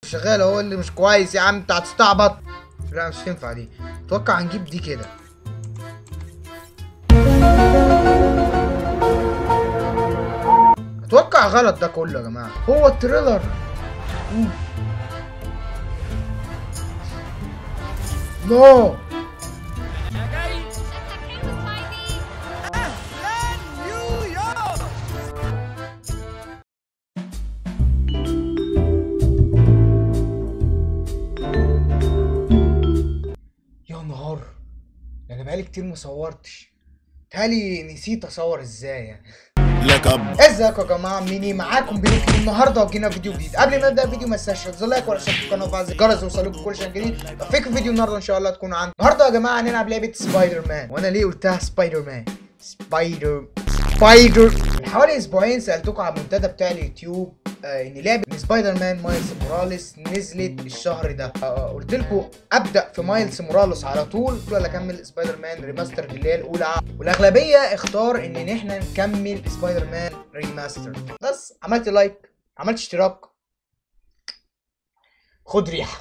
شغال هو اللي مش كويس يا عم انت هتستعبط لا مش تنفع دي اتوقع هنجيب دي كده اتوقع غلط ده كله يا جماعه هو التريلر مم. نو يا نهار ده انا بقالي كتير مصورتش تالي نسيت اصور ازاي يعني لقب ازيكم يا جماعه ميني معاكم بيروكي النهارده وجينا فيديو جديد قبل ما نبدا الفيديو ما تنساش لايك ولا اشترك في القناه وفعل الجرس يوصلكم كل شيء جديد فيكم فيديو النهارده ان شاء الله تكونوا عندي النهارده يا جماعه هنلعب لعبه سبايدر مان وانا ليه قلتها سبايدر مان سبايدر سبايدر من حوالي اسبوعين سالتكم على المنتدى بتاع اليوتيوب آه ان لعبه سبايدر مان مايلز موراليس نزلت الشهر ده آه قلت لكم ابدا في مايلز موراليس على طول ولا اكمل سبايدر مان ريماستر اللي هي الاولى والاغلبيه اختار ان احنا نكمل سبايدر مان ريماستر بس عملت لايك عملت اشتراك خد ريحه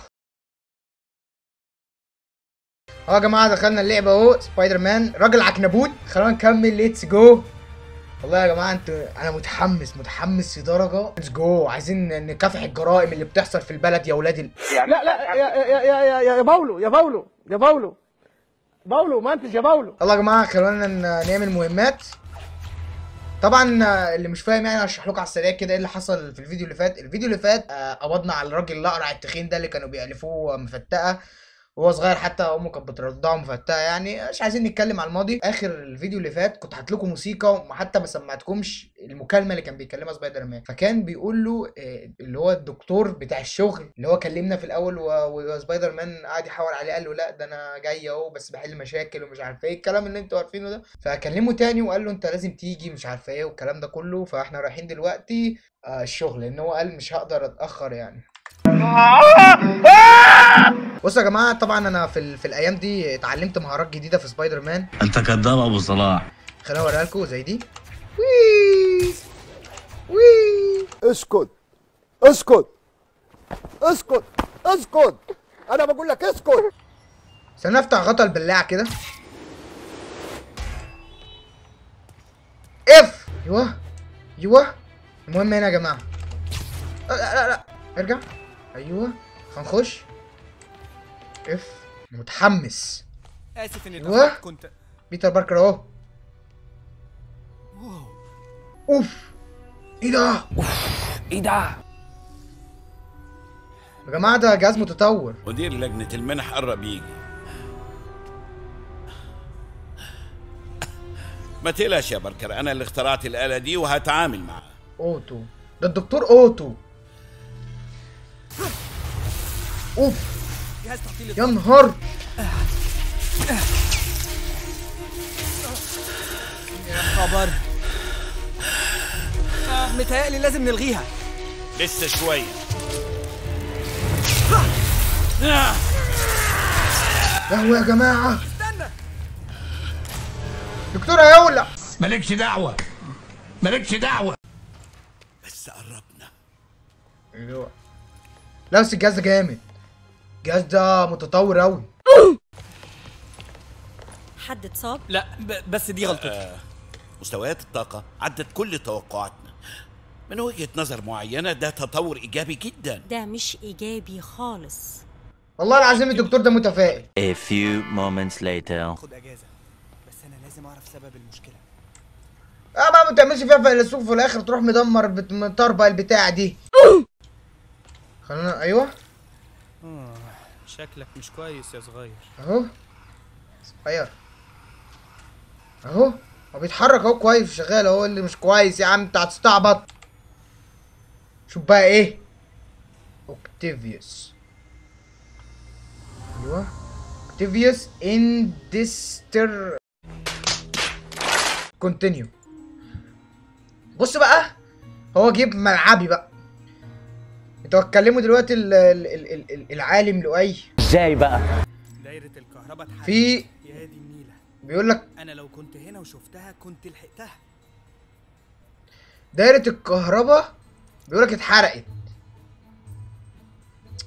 اهو يا جماعه دخلنا اللعبه اهو سبايدر مان راجل عنكبوت خلونا نكمل ليتس جو والله يا جماعه انتوا انا متحمس متحمس لدرجه ليتس جو عايزين نكافح الجرائم اللي بتحصل في البلد يا ولاد ال... لا لا يا يا يا يا يا, يا باولو يا باولو يا باولو باولو منتج يا باولو يلا يا جماعه خلونا ن- نعمل مهمات طبعا آه، اللي مش فاهم يعني اشرح لكم على السريع كده ايه اللي حصل في الفيديو اللي فات الفيديو اللي فات آه، قبضنا على الراجل الاقرع التخين ده اللي كانوا بيألفوه مفتقه وهو صغير حتى امه كانت بترضعه مفتقه يعني مش عايزين نتكلم على الماضي اخر الفيديو اللي فات كنت هات لكم موسيقى وحتى ما سمعتكمش المكالمه اللي كان بيكلمها سبايدر مان فكان بيقول له آه، اللي هو الدكتور بتاع الشغل اللي هو كلمنا في الاول و- وسبايدر مان قعد يحاور عليه قال له لا ده انا جاي اهو بس بحل مشاكل ومش عارف ايه الكلام اللي انتوا عارفينه ده فكلمه تاني وقال له انت لازم تيجي مش عارف ايه والكلام ده كله فاحنا رايحين دلوقتي آه، الشغل لان هو قال مش هقدر اتاخر يعني بصوا يا جماعه طبعا انا في ال... في الايام دي اتعلمت مهارات جديده في سبايدر مان انت كذاب ابو صلاح خليني اوريها لكم زي دي وي وي اسكت اسكت اسكت اسكت انا بقول لك اسكت استنى افتح غطا البلاعه كده اف ايوه ايوه المهم هنا يا جماعه لا لا لا, لا. ارجع ايوه هنخش اف متحمس اسف اني أيوة. اتأخرت كنت بيتر باركر اهو واو اوف ايه ده ايه ده يا جماعه ده جهاز متطور مدير لجنة المنح قرب يجي ما تقلقش يا بركر انا اللي اخترعت الآلة دي وهتعامل معاها اوتو ده الدكتور اوتو اوف جهاز تعطيل يا نهار يا خبر آه متهيألي لازم نلغيها لسه شوية يهوى يا جماعه دكتور هيولع مالكش دعوة مالكش دعوة بس قربنا لا بس الجهاز ده جامد الجهاز ده متطور اوي حد اتصاب لا ب- بس دي غلطتي مستويات الطاقة عدت كل توقعاتنا من وجهة نظر معينة ده تطور إيجابي جدا ده مش ايجابي خالص والله العظيم الدكتور ده متفائل A few moments later. خد اجازه بس انا لازم اعرف سبب المشكله اه بقى ما تعملش فيها فيلسوف في الاخر تروح مدمر بت- مطربق البتاع دي خلينا ايوه شكلك مش كويس يا صغير اهو صغير اهو هو بيتحرك اهو كويس شغال اهو اللي مش كويس يا عم انت هتستعبط شوف بقى ايه اوكتيفيوس ايوه اوكتيفيوس اندستر كونتينيو بص بقى هو جيب ملعبي بقى انتوا هتكلموا دلوقتي ال- ال- ال- ال- العالم لؤي ازاي بقى؟ دايره الكهرباء اتحرقت في يا دي النيله بيقول لك انا لو كنت هنا وشفتها كنت لحقتها دايرة الكهرباء بيقولك اتحرقت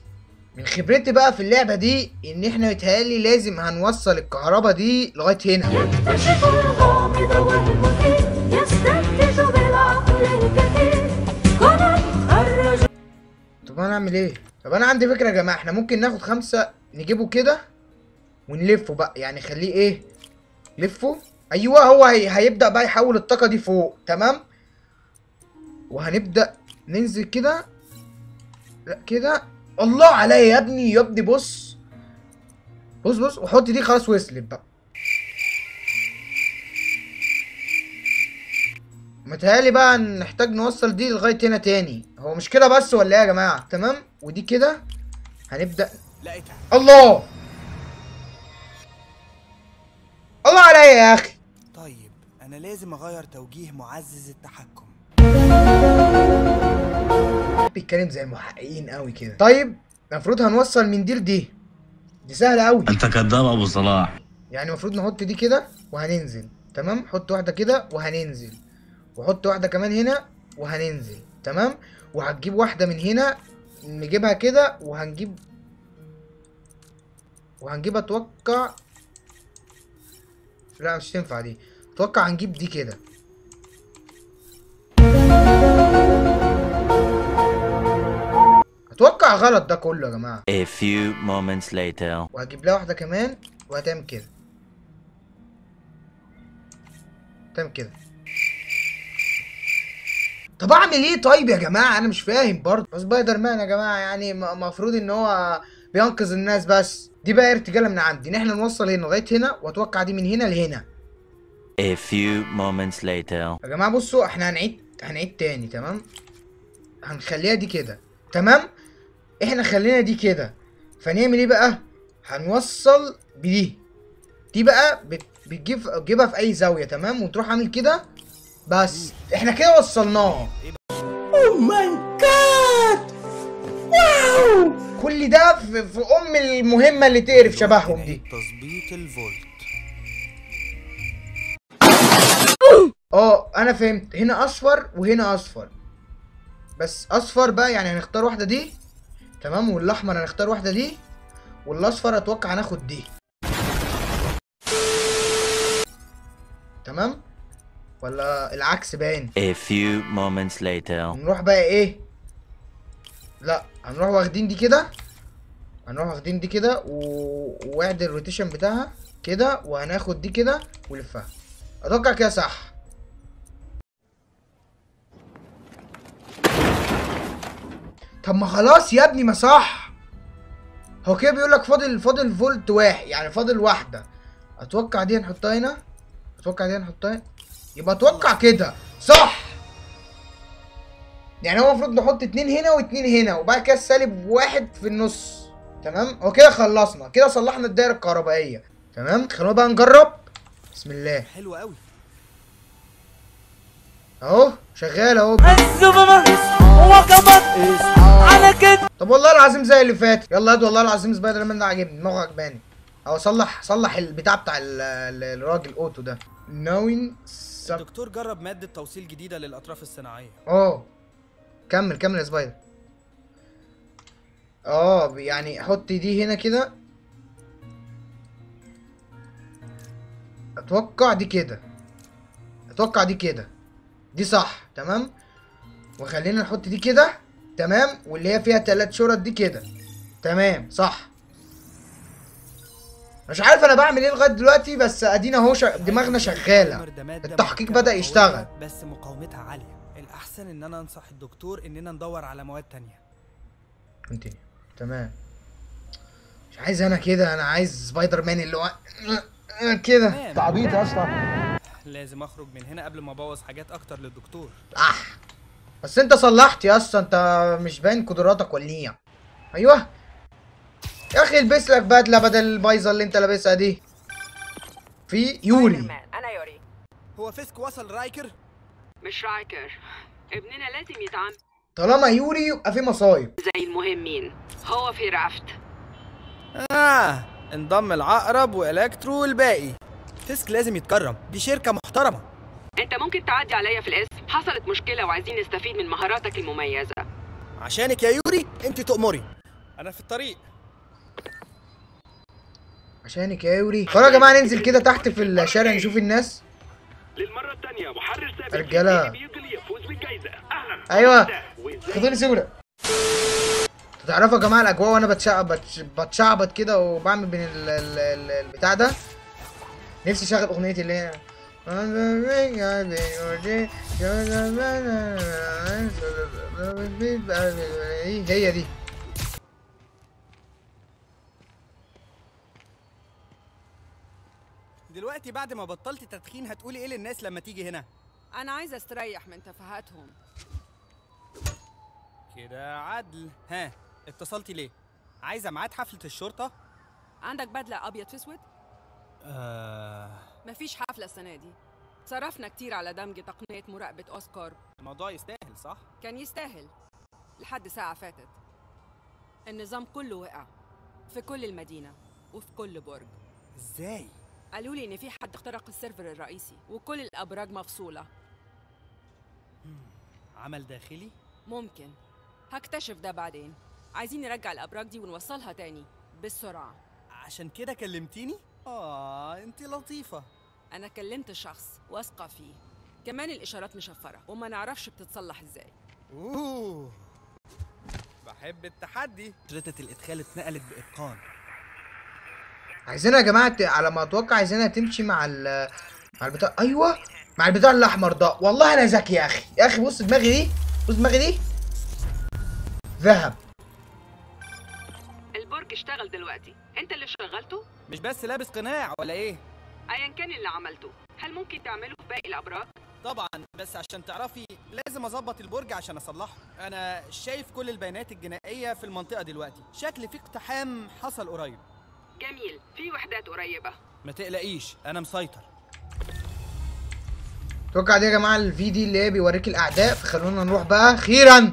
من خبرتي بقى في اللعبه دي ان احنا يتهيألي لازم هنوصل الكهرباء دي لغايه هنا يكتشف الغامض والمثير يستنتج بالعقل الكثير كونان خرج طب انا اعمل ايه طب انا عندي فكره يا جماعه احنا ممكن ناخد خمسة نجيبه كده ونلفه بقى يعني خليه ايه لفه ايوه هو هي... هيبدا بقى يحول الطاقه دي فوق تمام وهنبدا ننزل كده لا كده الله عليا يا ابني يا ابني بص بص بص وحط دي خلاص وصلت بقى متهيألي بقى نحتاج نوصل دي لغاية هنا تاني هو مش كده بس ولا ايه يا جماعة تمام ودي كده هنبدأ لقيتها الله الله عليا يا اخي طيب انا لازم اغير توجيه معزز التحكم بيتكلم زي المحققين قوي كده طيب المفروض هنوصل من دي لدي دي سهلة قوي انت كذاب ابو صلاح يعني المفروض نحط دي كده وهننزل تمام حط واحدة كده وهننزل وحط واحدة كمان هنا وهننزل تمام وهتجيب واحدة من هنا نجيبها كده وهنجيب وهنجيب اتوقع لا مش تنفع دي اتوقع هنجيب دي كده اتوقع غلط ده كله يا جماعة A few moments later. وهجيب لها واحدة كمان وهتعمل كده تعمل كده طب اعمل ايه طيب يا جماعة انا مش فاهم برضه سبايدر مان يا جماعة يعني المفروض ان هو بينقذ الناس بس دي بقى ارتجالة من عندي ان احنا نوصل هنا لغاية هنا واتوقع دي من هنا لهنا A few moments later. يا جماعة بصوا احنا هنعيد هنعيد تاني تمام هنخليها دي كده تمام احنا خلينا دي كده فنعمل ايه بقى هنوصل بدي دي بقى بت- بتجيب تجيبها في اي زاوية تمام وتروح عامل كده بس احنا كده وصلناها كل ده في, في ام المهمة اللي تقرف شبههم دي تظبيط الفولت اه انا فهمت هنا اصفر وهنا اصفر بس اصفر بقى يعني هنختار واحده دي تمام والاحمر هنختار واحده دي والاصفر اتوقع هناخد دي تمام ولا العكس باين A few moments later. نروح بقى ايه لا هنروح واخدين دي كده هنروح واخدين دي كده و... واعدل الروتيشن بتاعها كده وهناخد دي كده ولفها اتوقع كده صح طب ما خلاص يا ابني ما صح هو كده بيقول لك فاضل فاضل فولت واحد يعني فاضل واحده اتوقع دي هنحطها هنا اتوقع دي هنحطها هنا يبقى اتوقع كده صح يعني هو المفروض نحط اتنين هنا واتنين هنا وبعد كده السالب واحد في النص تمام هو كده خلصنا كده صلحنا الدايره الكهربائيه تمام خلونا بقى نجرب بسم الله حلو قوي اهو شغال اهو طب والله العظيم زي اللي فات يلا هات والله العظيم سبايدر مان ده عاجبني دماغه عجباني اهو صلح صلح البتاع بتاع ال- ال- الراجل اوتو ده نوين سب الدكتور جرب مادة توصيل جديدة للأطراف الصناعية اه كمل كمل يا سبايدر اه يعني حط دي هنا كده اتوقع دي كده اتوقع دي كده دي صح تمام وخلينا نحط دي كده تمام واللي هي فيها تلات شرط دي كده تمام صح مش عارف انا بعمل ايه لغايه دلوقتي بس ادينا اهو شا- دماغنا شغاله البوليمر ده مادة التحقيق مركبة بدأ قوية يشتغل. بس مقاومتها عالية الأحسن إن أنا أنصح الدكتور إننا ندور على مواد تانية كونتينيو تمام مش عايز انا كده انا عايز سبايدر مان اللي هو كده تمام عبيط يا اسطى لازم أخرج من هنا قبل ما أبوظ حاجات أكتر للدكتور اح بس انت صلحت يا اسطى انت مش باين قدراتك وليع ايوه يا اخي البس لك بدله بدل البايظه اللي انت لابسها دي في يوري انا يوري هو فيسك وصل رايكر مش رايكر ابننا لازم يتعامل طالما يوري يبقى في مصايب زي المهمين هو في رافت آه انضم العقرب وإلكترو والباقي فيسك لازم يتكرم دي شركة محترمة انت ممكن تعدي عليا في الاسم حصلت مشكله وعايزين نستفيد من مهاراتك المميزه عشانك يا يوري انت تؤمري انا في الطريق عشانك يا يوري خلاص يا جماعه ننزل كده تحت في الشارع نشوف الناس للمرة الثانية محرر سابق رجالة. بيقدر يفوز بالجائزة أهلا ايوه وإزاي خدوني سيبنا تعرفوا يا جماعه الاجواء وانا بتشعبط بتشعبط كده وبعمل بين ال- ال- ال- البتاع ده نفسي اشغل اغنيه اللي هي هي دي دلوقتي بعد ما بطلت تدخين هتقولي ايه للناس لما تيجي هنا أنا عايزة أستريح من تفاهاتهم كده عدل ها اتصلتي ليه عايزه ميعاد حفله الشرطه عندك بدلة أبيض في أسود؟ آه... مفيش حفلة السنة دي صرفنا كتير على دمج تقنية مراقبة أوسكار الموضوع يستاهل صح كان يستاهل لحد ساعة فاتت النظام كله وقع في كل المدينة وفي كل برج ازاي قالوا لي إن في حد اخترق السيرفر الرئيسي وكل الأبراج مفصولة عمل داخلي ممكن هكتشف ده بعدين عايزين نرجع الأبراج دي ونوصلها تاني بالسرعة عشان كده كلمتيني اه انت لطيفه أنا كلمت الشخص واثقة فيه كمان الإشارات مشفرة وما نعرفش بتتصلح إزاي اوه بحب التحدي شريطة الادخال اتنقلت باتقان عايزينها يا جماعه ت- على ما اتوقع عايزينها تمشي مع ال مع البتاع ايوه مع البتاع الاحمر ده والله انا ذكي يا اخي يا اخي بص دماغي دي بص دماغي دي ذهب البرج اشتغل دلوقتي انت اللي شغلته مش بس لابس قناع ولا ايه ايا كان اللي عملته هل ممكن تعمله في باقي الابراج طبعا بس عشان تعرفي لازم اظبط البرج عشان اصلحه انا شايف كل البيانات الجنائيه في المنطقه دلوقتي شكل في اقتحام حصل قريب جميل في وحدات قريبه ما تقلقيش انا مسيطر اتوقع دي يا جماعه الفيديو اللي هي بيوريك الاعداء فخلونا نروح بقى اخيرا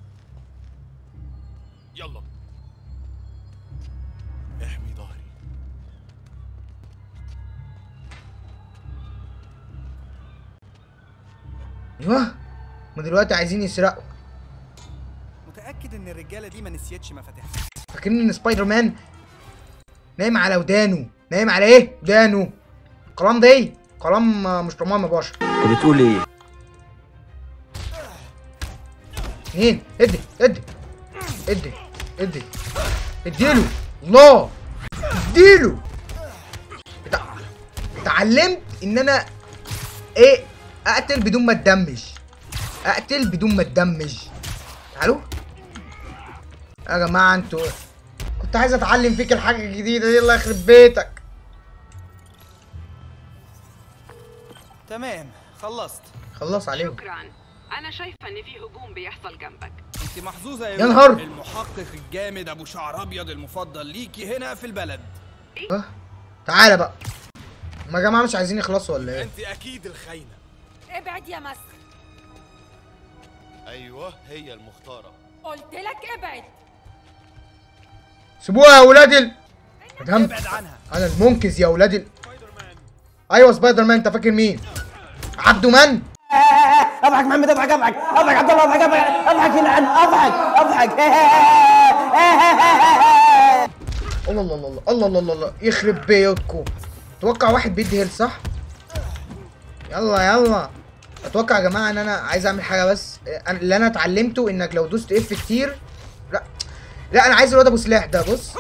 يلا احمي ظهري ايوه ما دلوقتي عايزين يسرقوا متاكد ان الرجاله دي ما نسيتش مفاتيحها فاكرين ان سبايدر مان نايم على ودانه نايم على ايه ودانه الكلام ده ايه كلام آه، مش طمام يا باشا بتقول ايه اتنين ادي ادي ادي ادي اديله الله اديله اتع- اتعلمت ان انا ايه اقتل بدون ما اتدمج اقتل بدون ما اتدمج تعالوا يا جماعه انتوا كنت عايز اتعلم فيك الحاجه الجديده دي الله يخرب بيتك تمام خلصت خلص عليهم شكرا انا شايفه ان في هجوم بيحصل جنبك انت محظوظه يا يا يوسف. نهار. المحقق الجامد ابو شعر ابيض المفضل ليكي هنا في البلد اه تعالى بقى ما يا جماعه مش عايزين يخلصوا ولا ايه انت اكيد الخاينه ابعد يا مسخ ايوه هي المختاره قلت لك ابعد سيبوها يا ولاد ال مدام ابعد عنها انا المنقذ يا ولاد ال ايوه سبايدر مان انت فاكر مين عبده مان اضحك محمد اضحك اضحك اضحك عبد الله اضحك اضحك اضحك يلعن اضحك اضحك الله الله الله الله الله الله الله يخرب بيوتكم اتوقع واحد بيدي هيل صح يلا يلا اتوقع يا جماعه ان انا عايز اعمل حاجه بس أنا- اللي انا اتعلمته انك لو دوست اف كتير لا لا انا عايز الواد ابو سلاح ده بص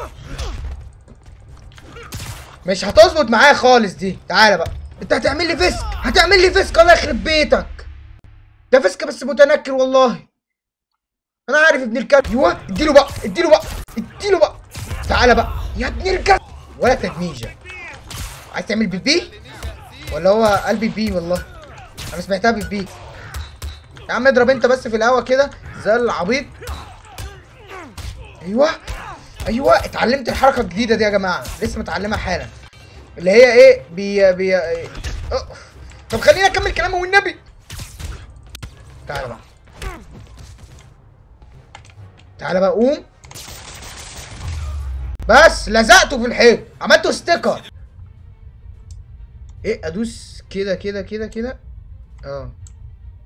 مش هتظبط معايا خالص دي تعالى بقى انت هتعمل لي فيسك هتعمل لي فيسك الله يخرب بيتك ده فيسك بس متنكر والله انا عارف ابن الكلب ايوه اديله بقى اديله بقى اديله بقى تعالى بقى يا ابن الكلب ولا تدميجه عايز تعمل بيبي ولا هو قلبي بي والله انا سمعتها بيبي يا عم اضرب انت بس في الهوا كده زي العبيط ايوه ايوه اتعلمت الحركه الجديده دي يا جماعه لسه متعلمها حالا اللي هي ايه بي بي إيه. أوه. طب خليني اكمل كلامي والنبي تعالى بقى تعالى بقى قوم بس لزقته في الحيط عملته ستيكر ايه ادوس كده كده كده كده اه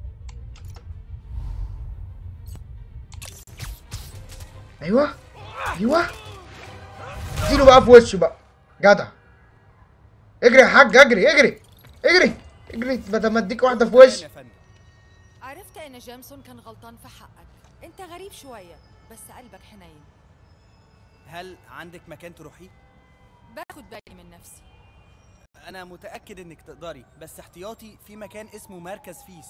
ايوه ايوه اديله بقى في وشه بقى جدع اجري يا حاج اجري اجري اجري اجري بدل ما اديك واحده في وش يا فندم عرفت ان جيمسون كان غلطان في حقك انت غريب شويه بس قلبك حنين هل عندك مكان تروحيه باخد بالي من نفسي انا متاكد انك تقدري بس احتياطي في مكان اسمه مركز فيس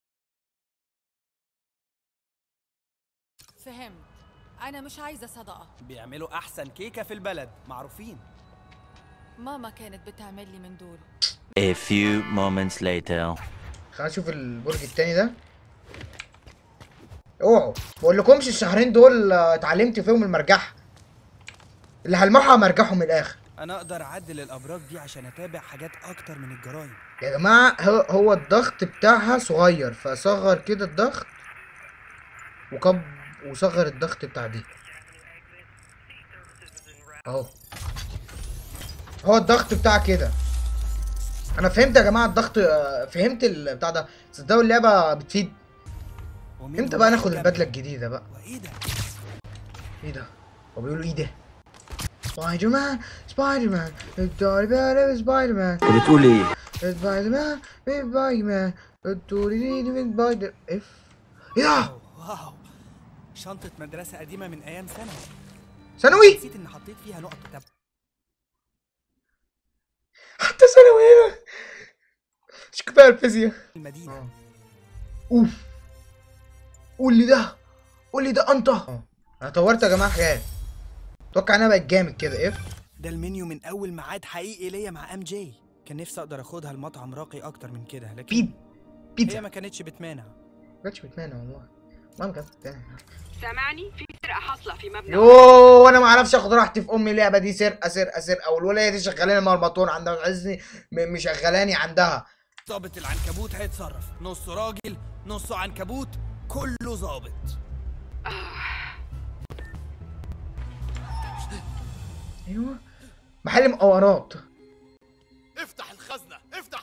فهمت انا مش عايزه صدقه بيعملوا احسن كيكه في البلد معروفين ماما كانت بتعمل لي من دول A few moments later. خلينا نشوف البرج التاني ده اوعوا بقول لكمش الشهرين دول آه، اتعلمت فيهم المرجحه اللي هلمحها مرجحه من الاخر انا اقدر اعدل الابراج دي عشان اتابع حاجات اكتر من الجرايم يا جماعه هو, هو الضغط بتاعها صغير فصغر كده الضغط وكب وصغر الضغط بتاع دي اهو هو الضغط بتاع كده انا فهمت يا جماعه الضغط آه، فهمت البتاع ده تصدقوا اللعبه بتفيد ومين امتى بقى هو ناخد الجنب؟ البدله الجديده بقى وايه ده ايه ده هو بيقولوا ايه ده سبايدر مان سبايدر مان الدوري بقى سبايدر مان بتقول ايه؟ سبايدر مان سبايدر مان الدوري من سبايدر اف ايه ده واو شنطه مدرسه قديمه من ايام ثانوي ثانوي نسيت ان حطيت فيها نقط كتاب حتى ثانوي هنا مش كفايه الفيزياء المدينه اوف قول لي ده قول لي ده انت انا طورت يا جماعه حاجات اتوقع انها بقت جامد كده اف ده المنيو من اول ميعاد حقيقي ليا مع ام جي كان نفسي اقدر اخدها لمطعم راقي اكتر من كده لكن بيب بيتزا هي ما كانتش بتمانع ما كانتش بتمانع والله ما كانت بتمانع سامعني في سرقه حاصله في مبنى يوه انا ما اعرفش اخد راحتي في امي اللعبه دي سرقه سرقه سرقه والولايه دي شغالاني مرمطون عندها عزني م- مشغلاني عندها ظابط العنكبوت هيتصرف نصه راجل نصه عنكبوت كله ظابط ايوه محل مقورات افتح الخزنة افتح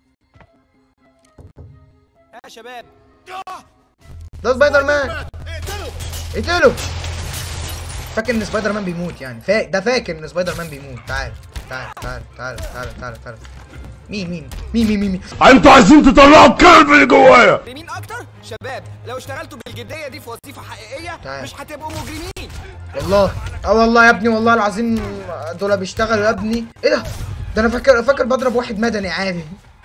يا شباب ده سبايدر مان اقتله اقتله فاكر ان سبايدر مان بيموت يعني فا... ده فاكر ان سبايدر مان بيموت تعال تعال تعال تعال تعال تعال تعال مين مين مين مين مين, مين. انتوا عايزين تطلعوا الكلب اللي جوايا مين اكتر شباب لو اشتغلتوا بالجديه دي في وظيفه حقيقيه تعال. مش هتبقوا مجرمين والله اه والله يا ابني والله العظيم دول بيشتغلوا يا ابني ايه ده ده انا فاكر فاكر بضرب واحد مدني عادي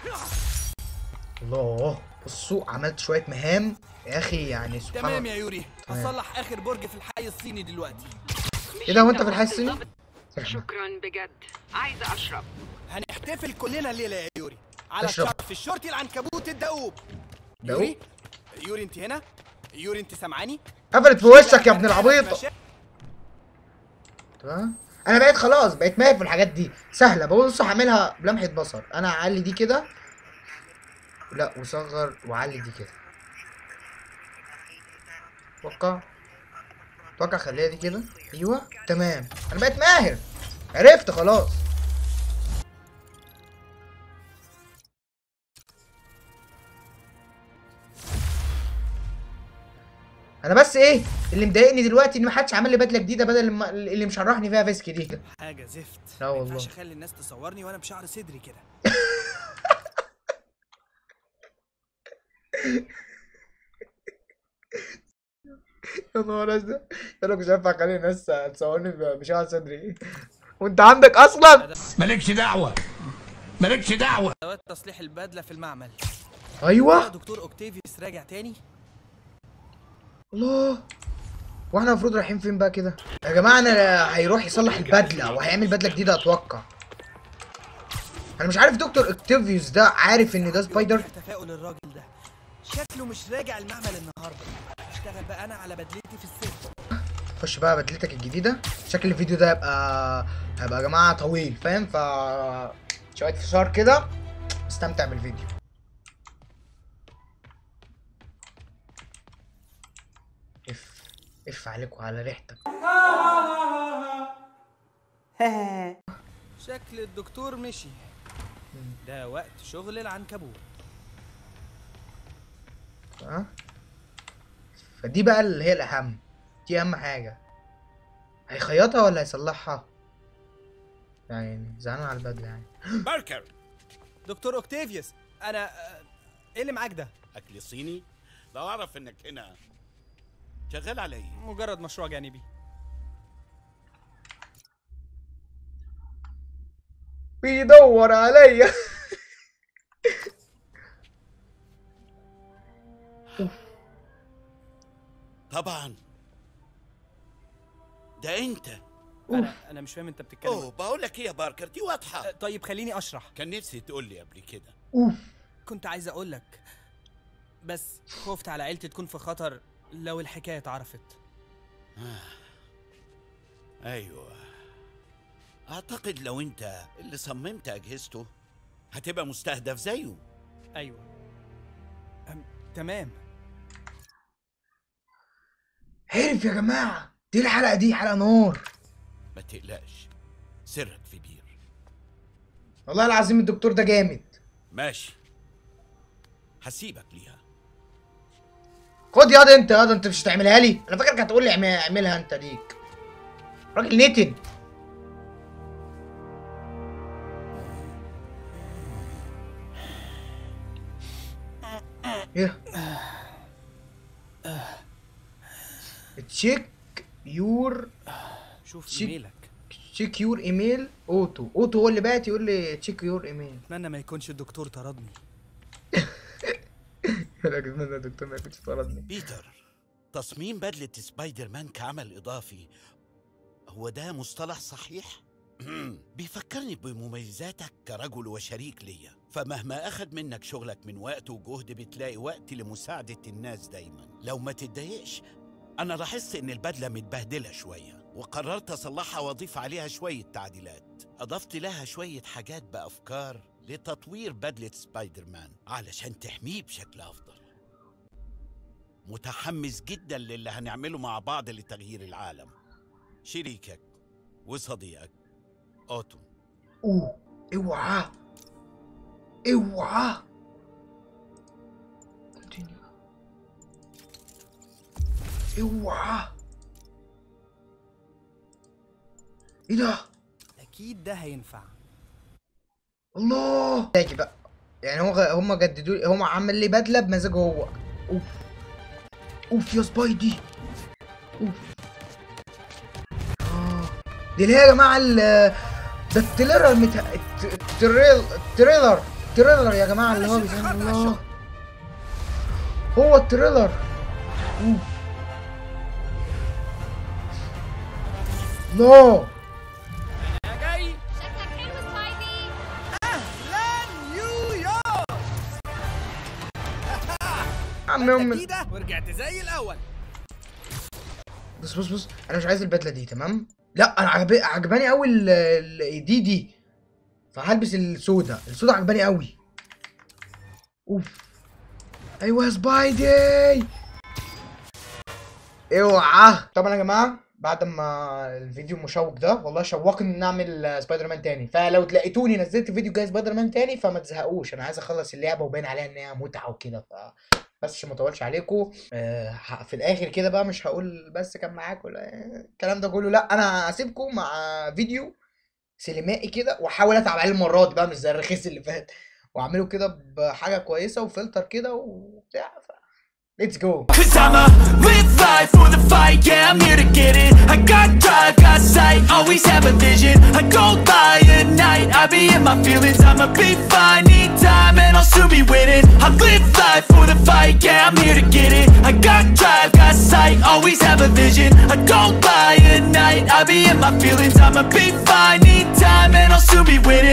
الله بصوا عملت شويه مهام يا اخي يعني سبحان تمام الله يا يوري تمام. هصلح اخر برج في الحي الصيني دلوقتي ايه ده وانت في الحي الصيني شكرا بجد عايزه اشرب هنحتفل كلنا الليله يا يوري على اشرب. الشرف الشرطي العنكبوت الدؤوب دؤوب؟ يوري يوري انت هنا يوري انت سامعاني قفلت في وشك يا ابن العبيط مشا- تمام انا بقيت خلاص بقيت ماهر في الحاجات دي سهله ببص هعملها بلمحه بصر انا هعلي دي كده لا وصغر وعلي دي كده اتوقع اتوقع خليها دي كده ايوه تمام انا بقيت ماهر عرفت خلاص انا بس ايه اللي مضايقني دلوقتي ان محدش عمل لي بدله جديده بدل ما اللي مشرحني فيها فيسك دي حاجه زفت لا ما والله. ينفعش اخلي الناس تصورني وانا بشعر صدري كده يا نهار ازرق انا مش هينفع اخلي الناس تصورني بشعر صدري وانت عندك اصلا مالكش دعوة مالكش دعوة ادوات تصليح البدله في المعمل ايوه يا دكتور اوكتافيوس راجع تاني الله واحنا المفروض رايحين فين بقى كده يا جماعه انا هيروح يصلح البدله وهيعمل بدله جديده اتوقع انا مش عارف دكتور اكتيفيوس ده عارف ان ده سبايدر تفاؤل الراجل ده شكله مش راجع المعمل النهارده اشتغل بقى انا على بدلتي في السر خش بقى بدلتك الجديده شكل الفيديو ده هيبقى هيبقى يا جماعه طويل فاهم ف شويه فشار كده استمتع بالفيديو اف اف عليك وعلى ريحتك شكل الدكتور مشي ده وقت شغل العنكبوت ها فدي بقى اللي هي الاهم دي اهم حاجه هيخيطها ولا هيصلحها يعني زعلان على البدله يعني باركر دكتور اوكتافيوس انا آه، ايه اللي معاك ده اكل صيني لو اعرف انك هنا شغال على ايه مجرد مشروع جانبي بيدور عليا طبعا ده انت انا انا مش فاهم انت بتتكلم اوه بقول لك ايه يا باركر دي واضحه طيب خليني اشرح كان نفسي تقول لي قبل كده كنت عايز اقول لك بس خفت على عيلتي تكون في خطر لو الحكايه اتعرفت ايوه اعتقد لو انت اللي صممت اجهزته هتبقى مستهدف زيه ايوه أم... تمام عرف يا جماعه دي الحلقه دي حلقه نار ما تقلقش سرك في بير والله العظيم الدكتور ده جامد ماشي هسيبك ليها خد ياض انت ياض انت مش هتعملها لي انا فاكرك هتقول لي اعمل- اعملها انت ليك راجل نتن ايه تشيك يور شوف شيك. ايميلك تشيك يور ايميل اوتو اوتو هو اللي بعت يقول لي تشيك يور ايميل اتمنى ما يكونش الدكتور طردني انا اتمنى الدكتور ما يكونش طردني بيتر تصميم بدلة سبايدر مان كعمل إضافي هو ده مصطلح صحيح؟ بيفكرني بمميزاتك كرجل وشريك ليا فمهما أخد منك شغلك من وقت وجهد بتلاقي وقت لمساعدة الناس دايما لو ما تتضايقش أنا لاحظت إن البدلة متبهدلة شوية وقررت أصلحها وأضيف عليها شوية تعديلات أضفت لها شوية حاجات بأفكار لتطوير بدلة سبايدر مان علشان تحميه بشكل أفضل متحمس جدا للي هنعمله مع بعض لتغيير العالم شريكك وصديقك اوتو اوه اوعى اوعى Continue. اوعى ايه ده اكيد ده هينفع الله باجي بقى يعني هو غ- هم جددوا لي هم عمل لي بدله بمزاجه هو اوف اوف يا سبايدي اوف آه. دي اللي هي يا جماعه ال ده التريلر المت... الت- التريل التريلر التريلر يا جماعه اللي هو بيسمى الله هو التريلر اوف الله انا جاي شكلك حلو سبايدي اهلا نيويورك عم يوم جديده ورجعت زي الاول بص بص بص انا مش عايز البدله دي تمام لا انا عجب... عجباني قوي ال... ال... دي دي فهلبس السودا السودا عجباني قوي اوف ايوه يا سبايدي اوعى طبعا يا جماعه بعد ما الفيديو المشوق ده والله شوقني ان نعمل سبايدر مان تاني فلو تلاقيتوني نزلت فيديو جاي سبايدر مان تاني فما تزهقوش انا عايز اخلص اللعبه وباين عليها ان هي متعه وكده ف بس عشان ما اطولش عليكم آه ه- في الاخر كده بقى مش هقول بس كان معاكم ولا الكلام ده كله لا انا هسيبكم مع فيديو سينمائي كده واحاول اتعب عليه المره دي بقى مش زي الرخيص اللي فات واعمله كده بحاجه كويسه وفلتر كده وبتاع ف ليتس جو Cause I'ma live life for the fight, yeah, I'm here to get it I got drive, got sight, always have a vision I go by at night, I be in my feelings I'ma be fine, need time, and I'll soon be winning I live life for the fight, yeah, I'm here to get it I got drive, got sight, always have a vision I go by at night, I be in my feelings I'ma be fine, need time, and I'll soon be winning